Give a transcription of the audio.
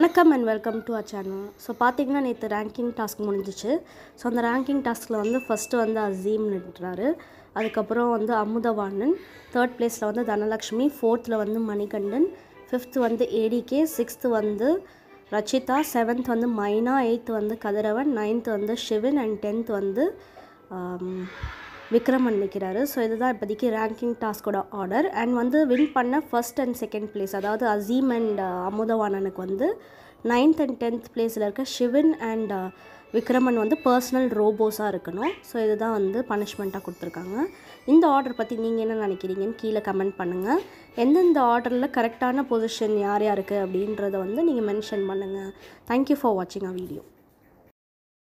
வணக்கம் and welcome to uh channel so பார்த்தீங்கன்னா நேற்று ரேங்கிங் டாஸ்க் முடிஞ்சிச்சு ஸோ அந்த ரேங்கிங் டாஸ்கில் வந்து ஃபஸ்ட்டு வந்து அசீம் நின்றாரு அதுக்கப்புறம் வந்து அமுதவாணன் தேர்ட் பிளேஸில் வந்து தனலக்ஷ்மி ஃபோர்த்தில் வந்து மணிகண்டன் ஃபிஃப்த்து வந்து ஏடிகே சிக்ஸ்த்து வந்து ரச்சிதா செவன்த் வந்து மைனா எயித்து வந்து கதிரவன் நைன்த் வந்து ஷிவின் அண்ட் டென்த் வந்து ஆம், விக்ரமன் நிற்கிறாரு ஸோ இதுதான் இப்போதைக்கு ரேங்கிங் டாஸ்கோட ஆர்டர் அண்ட் வந்து வின் பண்ண ஃபர்ஸ்ட் அண்ட் செகண்ட் பிளேஸ் அதாவது அசீம் அண்ட் அமுதவாணனுக்கு வந்து நைன்த் அண்ட் டென்த் பிளேஸில் இருக்க ஷிவின் அண்ட் விக்ரமன் வந்து பர்சனல் ரோபோஸாக இருக்கணும் ஸோ இதுதான் வந்து பனிஷ்மெண்ட்டாக கொடுத்துருக்காங்க இந்த ஆர்டர் பற்றி நீங்கள் என்ன நினைக்கிறீங்கன்னு கீழே கமெண்ட் பண்ணுங்கள் எந்தெந்த ஆர்டரில் கரெக்டான பொசிஷன் யார் யாருக்கு அப்படின்றத வந்து நீங்கள் மென்ஷன் பண்ணுங்கள் தேங்க்யூ ஃபார் வாட்சிங் அ வீடியோ